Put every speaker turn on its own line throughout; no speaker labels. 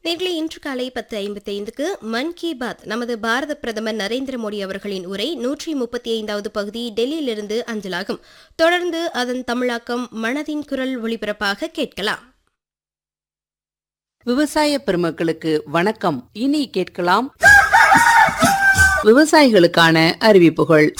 நேர்களை இன்று காலை பத்து ஐம்பத்தி ஐந்துக்கு மன் கி பாத் நமது பாரத பிரதமர் நரேந்திர மோடி அவர்களின் உரை நூற்றி முப்பத்தி ஐந்தாவது பகுதி டெல்லியிலிருந்து அஞ்சலாகும் தொடர்ந்து அதன் தமிழாக்கம் மனதின் குரல் ஒளிபரப்பாக கேட்கலாம்
விவசாய பெருமக்களுக்கு வணக்கம் இனி கேட்கலாம் விவசாயிகளுக்கான அறிவிப்புகள்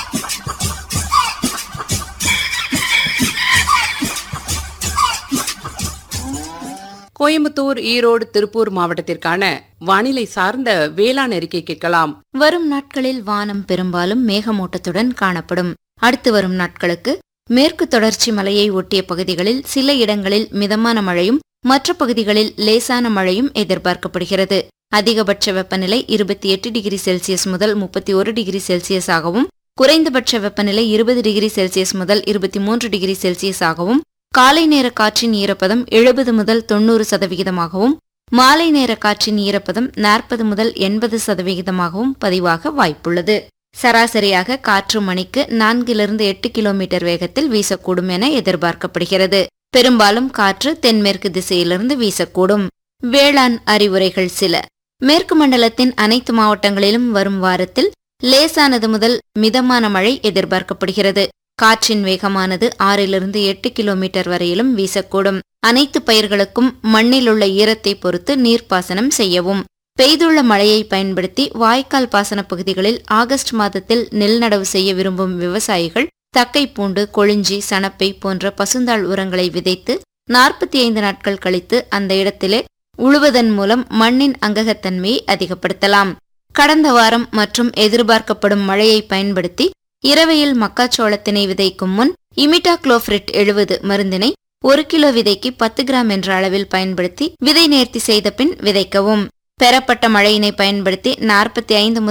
கோயம்புத்தூர் ஈரோடு திருப்பூர் மாவட்டத்திற்கான வானிலை சார்ந்த வேளாண் அறிக்கை கேட்கலாம்
வரும் நாட்களில் வானம் பெரும்பாலும் மேகமூட்டத்துடன் காணப்படும் அடுத்து வரும் நாட்களுக்கு மேற்கு தொடர்ச்சி மலையை ஒட்டிய பகுதிகளில் சில இடங்களில் மிதமான மழையும் மற்ற பகுதிகளில் லேசான மழையும் எதிர்பார்க்கப்படுகிறது அதிகபட்ச வெப்பநிலை இருபத்தி எட்டு டிகிரி செல்சியஸ் முதல் முப்பத்தி ஒரு டிகிரி செல்சியஸ் ஆகவும் குறைந்தபட்ச வெப்பநிலை இருபது டிகிரி செல்சியஸ் முதல் இருபத்தி மூன்று டிகிரி செல்சியஸ் ஆகவும் காலை நேர காற்றின் ஈரப்பதம் எழுபது முதல் தொண்ணூறு சதவிகிதமாகவும் மாலை நேர காற்றின் ஈரப்பதம் நாற்பது முதல் எண்பது சதவிகிதமாகவும் பதிவாக வாய்ப்புள்ளது சராசரியாக காற்று மணிக்கு நான்கிலிருந்து எட்டு கிலோமீட்டர் வேகத்தில் வீசக்கூடும் என எதிர்பார்க்கப்படுகிறது பெரும்பாலும் காற்று தென்மேற்கு திசையிலிருந்து வீசக்கூடும் வேளாண் அறிவுரைகள் சில மேற்கு மண்டலத்தின் அனைத்து மாவட்டங்களிலும் வரும் வாரத்தில் லேசானது முதல் மிதமான மழை எதிர்பார்க்கப்படுகிறது காற்றின் வேகமானது ஆறிலிருந்து எட்டு கிலோமீட்டர் வரையிலும் வீசக்கூடும் அனைத்து பயிர்களுக்கும் மண்ணில் உள்ள ஈரத்தை பொறுத்து நீர்ப்பாசனம் செய்யவும் பெய்துள்ள மழையை பயன்படுத்தி வாய்க்கால் பாசன பகுதிகளில் ஆகஸ்ட் மாதத்தில் நெல் நடவு செய்ய விரும்பும் விவசாயிகள் தக்கை பூண்டு கொழிஞ்சி சணப்பை போன்ற பசுந்தாள் உரங்களை விதைத்து நாற்பத்தி ஐந்து நாட்கள் கழித்து அந்த இடத்திலே உழுவதன் மூலம் மண்ணின் அங்ககத்தன்மையை அதிகப்படுத்தலாம் கடந்த வாரம் மற்றும் எதிர்பார்க்கப்படும் மழையை பயன்படுத்தி இரவையில் மக்காச்சோளத்தினை விதைக்கும் முன் இமிட்டா குளோஃப்ரிட் எழுபது மருந்தினை ஒரு கிலோ விதைக்கு பத்து கிராம் என்ற அளவில் பயன்படுத்தி விதை நேர்த்தி செய்த பின் விதைக்கவும் பெறப்பட்ட மழையினை பயன்படுத்தி நாற்பத்தி ஐந்து